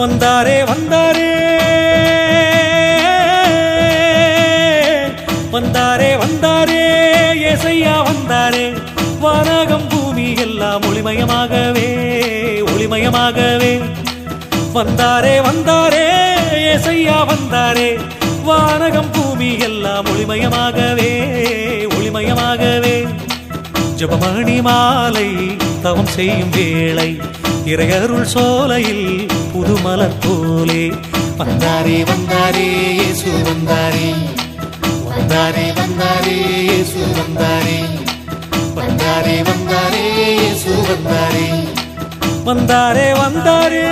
வந்தாரே வந்தாரே வந்தாரே வந்தாரே ஏசையா வந்தாரே வானகம் பூமி எல்லாம் ஒளிமயமாகவே ஒளிமயமாகவே வந்தாரே வந்தாரே ஏசையா வந்தாரே வானகம் பூமி எல்லாம் ஒளிமயமாகவே ஒளிமயமாகவே ஜபமணி மாலை தவம் செய்யும் வேளை இறையருள் சோலையில் புதுமலர் போலே வந்தாரே வந்தாரே இயேசு வந்தாரே வந்தாரே வந்தாரே இயேசு வந்தாரே வந்தாரே வந்தாரே இயேசு வந்தாரே வந்தாரே வந்தாரே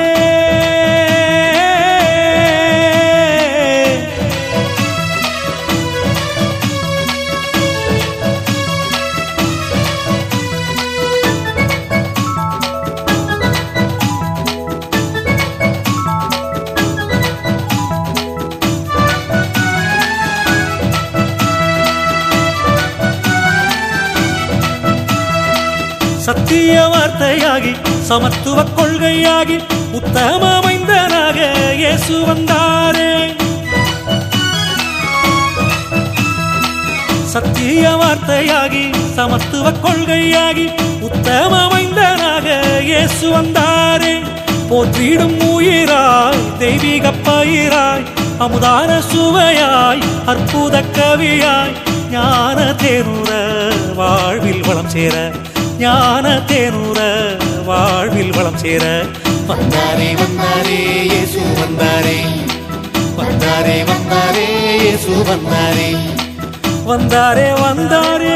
சத்திய வார்த்தையாகி சமத்துவ கொள்கையாகி உத்தம மைந்தனாக இயேசு வந்தாரே சத்திய வார்த்தையாகி சமத்துவ கொள்கையாகி உத்தம மைந்தனாக இயேசு வந்தாரே போற்றிடும் உயிராய் தெய்வீக பயிராய் அமுதான சுவையாய் அற்புத கவியாய் ஞான தேனுர வாழ்வில் வளம் சேர ஞான தேனுர வாழ்வில் வளம் சேர வந்தாரே வந்தாரே இயேசு வந்தாரே வந்தாரே வந்தாரே இயேசு வந்தாரே வந்தாரே வந்தாரே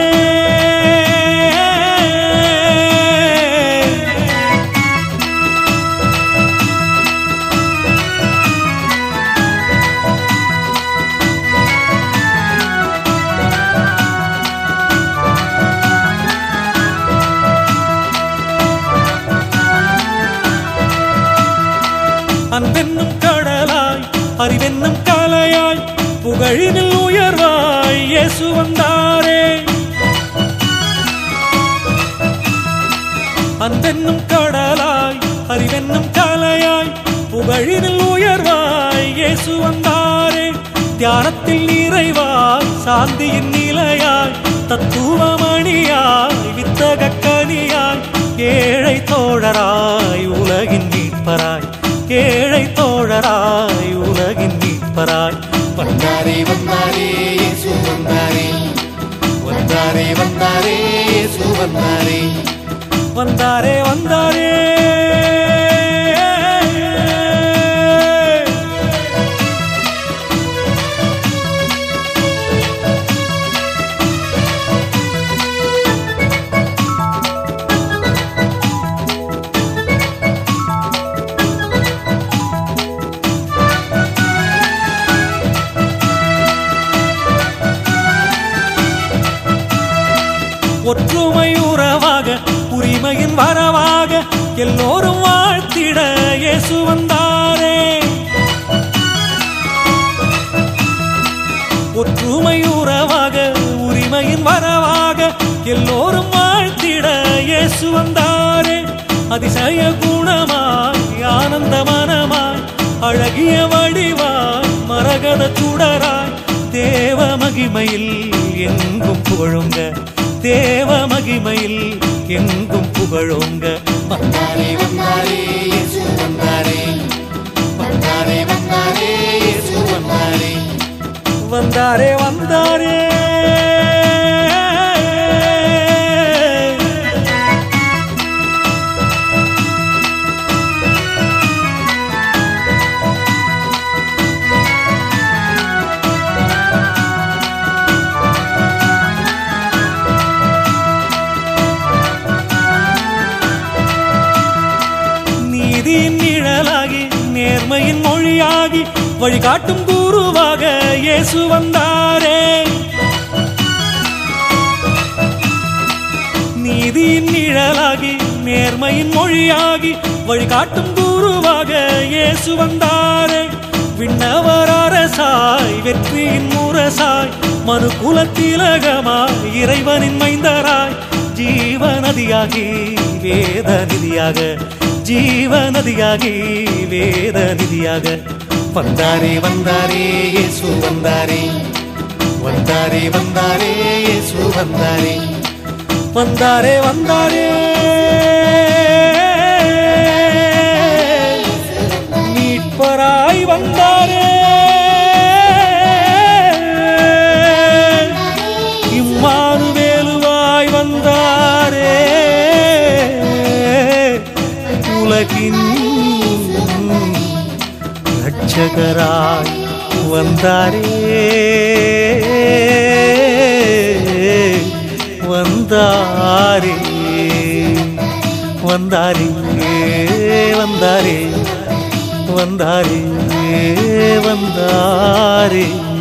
அன்பென்னும் கடலாய் அறிவென்னும் கலையாய் புகழினில் உயர்வாய் இயேசு வந்தாரே அன்பென்னும் கடலாய் அறிவென்னும் கலையாய் புகழினில் உயர்வாய் இயேசு வந்தாரே தியானத்தில் நிறைவாய் சாந்தியின் நிலையாய் தத்துவமணியாய் வித்தக கனியாய் ஏழை தோழராய் உலகின் மீட்பராய் ஏழை தோழராய் உலகின் மீட்பராய் வந்தாரே வந்தாரே இயேசு வந்தாரே வந்தாரே வந்தாரே இயேசு வந்தாரே வந்தாரே வந்தாரே ஒற்றுமை உறவாக உரிமையின் வரவாக எல்லோரும் வாழ்த்திட இயேசு வந்தாரே ஒற்றுமை உறவாக உரிமையின் வரவாக எல்லோரும் வாழ்த்திட இயேசு வந்தாரே அதிசய குணமாய் ஆனந்த மனமாய் அழகிய வடிவாய் மரகத சுடராய் தேவ மகிமையில் எங்கும் புகழுங்க தேவ மகிமையில் எங்கும் புகழுங்க வந்தாரே வந்தாரே இயேசு வந்தாரே வந்தாரே வந்தாரே இயேசு வந்தாரே வந்தாரே வந்தாரே நீதியின் நிழலாகி நேர்மையின் மொழியாகி வழிகாட்டும் குருவாக இயேசு வந்தாரே நீதியின் நிழலாகி நேர்மையின் மொழியாகி வழிகாட்டும் குருவாக இயேசு வந்தாரே விண்ணவர் அரசாய் வெற்றியின் முரசாய் மனு குலத்திலகமாய் இறைவனின் மைந்தராய் ஜீவநதியாகி வேத நிதியாக ஜீவ நதியாகி வேத நிதியாக வந்தாரே வந்தாரே இயேசு வந்தாரே வந்தாரே வந்தாரே இயேசு வந்தாரே வந்தாரே வந்தாரே மீட்பராய் வந்தாரே இம்மானுவேலுவாய் வந்தாரே உலகின் ரட்சகராய் வந்தாரே வந்தாரே வந்தாரே வந்தாரே வந்தாரே வந்தாரே